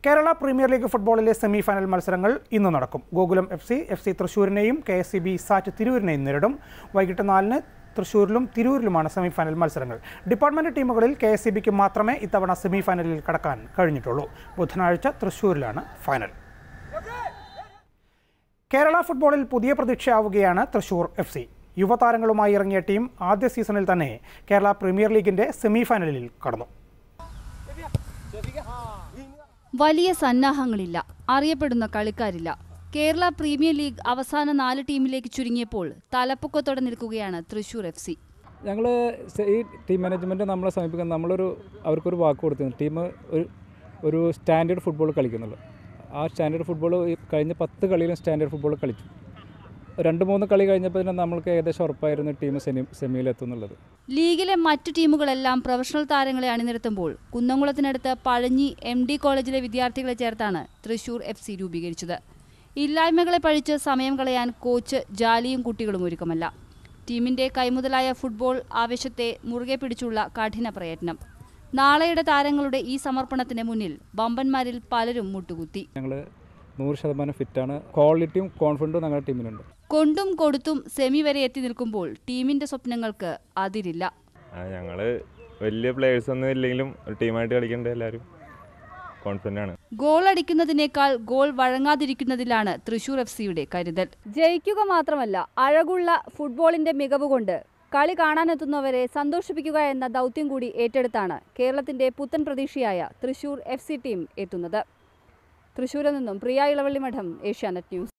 Kerala premier league ഫുട്ബോളിലെ semi final മത്സരങ്ങൾ ഇന്ന് നടക്കും Gokulam F C F C തൃശ്ശൂരിനെയും K S E B SAT തിരൂരിനെയും നേരിടും വൈകിട്ട് നാലിന് തൃശ്ശൂരിലും തിരൂരിലുമാണ് സെമി ഫൈനൽ മത്സരങ്ങൾ ഡിപ്പാർട്ട്മെന്റ് ടീമുകളിൽ കെ എസ് സി ബിക്ക് മാത്രമേ ഇത്തവണ സെമി ഫൈനലിൽ കടക്കാൻ കഴിഞ്ഞിട്ടുള്ളൂ ബുധനാഴ്ച തൃശ്ശൂരിലാണ് ഫൈനൽ കേരള ഫുട്ബോളിൽ പുതിയ പ്രതീക്ഷയാവുകയാണ് തൃശൂർ എഫ് സി യുവതാരങ്ങളുമായി ഇറങ്ങിയ ടീം ആദ്യ സീസണിൽ തന്നെ കേരള പ്രീമിയർ ലീഗിന്റെ സെമി ഫൈനലിൽ കടന്നു വലിയ സന്നാഹങ്ങളില്ല അറിയപ്പെടുന്ന കളിക്കാരില്ല കേരള പ്രീമിയർ ലീഗ് അവസാന നാല് ടീമിലേക്ക് ചുരുങ്ങിയപ്പോൾ തലപ്പൊക്കത്തോടെ നിൽക്കുകയാണ് തൃശൂർ എഫ് സി ഞങ്ങൾ ഈ ടീം മാനേജ്മെൻറ്റ് നമ്മളെ സമീപിക്കുന്നത് നമ്മളൊരു അവർക്കൊരു വാക്ക് കൊടുത്തിരുന്നു ടീം ഒരു ഒരു സ്റ്റാൻഡേർഡ് ഫുട്ബോൾ കളിക്കുന്നുള്ളൂ ആ സ്റ്റാൻഡേർഡ് ഫുട്ബോൾ ഈ കഴിഞ്ഞ പത്ത് കളിയിലും സ്റ്റാൻഡേർഡ് ഫുട്ബോൾ കളിച്ചു രണ്ട് മൂന്ന് കളി കഴിഞ്ഞപ്പോൾ തന്നെ നമ്മൾക്ക് ഏകദേശം ഉറപ്പായിരുന്നു ടീം സെമി സെമിയിലെത്തുന്നുള്ളത് ലീഗിലെ മറ്റു ടീമുകളെല്ലാം പ്രൊഫഷണൽ താരങ്ങളെ അണിനിരത്തുമ്പോൾ കുന്നംകുളത്തിനടുത്ത് പഴഞ്ഞി എം ഡി കോളേജിലെ വിദ്യാർത്ഥികളെ ചേർത്താണ് തൃശൂർ എഫ് സി രൂപീകരിച്ചത് ഇല്ലായ്മകളെ പഴിച്ച് സമയം കളയാൻ കോച്ച് ജാലിയും കുട്ടികളും ഒരുക്കമല്ല ടീമിന്റെ കൈമുതലായ ഫുട്ബോൾ ആവേശത്തെ മുറുകെ പിടിച്ചുള്ള കഠിന പ്രയത്നം നാളെയുടെ താരങ്ങളുടെ ഈ സമർപ്പണത്തിന് മുന്നിൽ ബമ്പന്മാരിൽ പലരും മുട്ടുകുത്തി ഞങ്ങൾ നൂറ് ശതമാനം ഫിറ്റാണ് ക്വാളിറ്റിയും കോൺഫിഡൻറ്റും ഞങ്ങളുടെ ടീമിനുണ്ട് കൊണ്ടും കൊടുത്തും സെമി വരെ എത്തി നിൽക്കുമ്പോൾ ടീമിന്റെ സ്വപ്നങ്ങൾക്ക് അതിരില്ല ഞങ്ങൾ വലിയ പ്ലേയേഴ്സ് ഒന്നും ഇല്ലെങ്കിലും ഒരു ടീമായിട്ട് കളിക്കേണ്ട എല്ലാവരും കോൺഫിഡൻ്റ് ആണ് ഗോൾ അടിക്കുന്നതിനേക്കാൾ ഗോൾ വഴങ്ങാതിരിക്കുന്നതിലാണ് തൃശൂർ എഫ് സിയുടെ കരുതൽ ജയിക്കുക മാത്രമല്ല അഴകുള്ള ഫുട്ബോളിന്റെ മികവ് കൊണ്ട് കളി കാണാനെത്തുന്നവരെ സന്തോഷിപ്പിക്കുക എന്ന ദൗത്യം കൂടി ഏറ്റെടുത്താണ് കേരളത്തിന്റെ പുത്തൻ പ്രതീക്ഷയായ തൃശൂർ എഫ് സി ടീം എത്തുന്നത് തൃശൂരിൽ നിന്നും പ്രിയ ഇളവള്ളി മഠം ഏഷ്യാനെറ്റ് ന്യൂസ്